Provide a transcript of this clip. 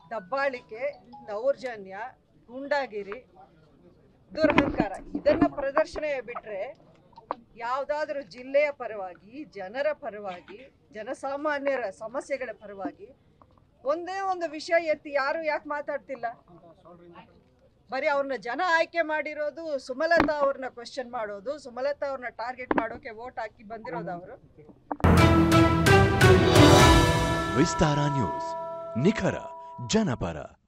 ದಬ್ಬಾಳಿಕೆ ದೌರ್ಜನ್ಯ ಗೂಂಡಾಗಿರಿ ದುರಹಂಕಾರ ಇದನ್ನ ಪ್ರದರ್ಶನ ಬಿಟ್ರೆ ಯಾವುದಾದ್ರೂ ಜಿಲ್ಲೆಯ ಪರವಾಗಿ ಜನರ ಪರವಾಗಿ ಜನಸಾಮಾನ್ಯರ ಸಮಸ್ಯೆಗಳ ಪರವಾಗಿ ಒಂದೇ ಒಂದು ವಿಷಯ ಎತ್ತಿ ಯಾರು ಯಾಕೆ ಮಾತಾಡ್ತಿಲ್ಲ ಬರೀ ಅವ್ರನ್ನ ಜನ ಆಯ್ಕೆ ಮಾಡಿರೋದು ಸುಮಲತಾ ಅವ್ರನ್ನ ಕ್ವಶನ್ ಮಾಡೋದು ಸುಮಲತಾ ಅವ್ರನ್ನ ಟಾರ್ಗೆಟ್ ಮಾಡೋಕೆ ವೋಟ್ ಹಾಕಿ ಬಂದಿರೋದು ಅವರು ವಿಸ್ತಾರ ನ್ಯೂಸ್ ನಿಖರ ಜನಪರ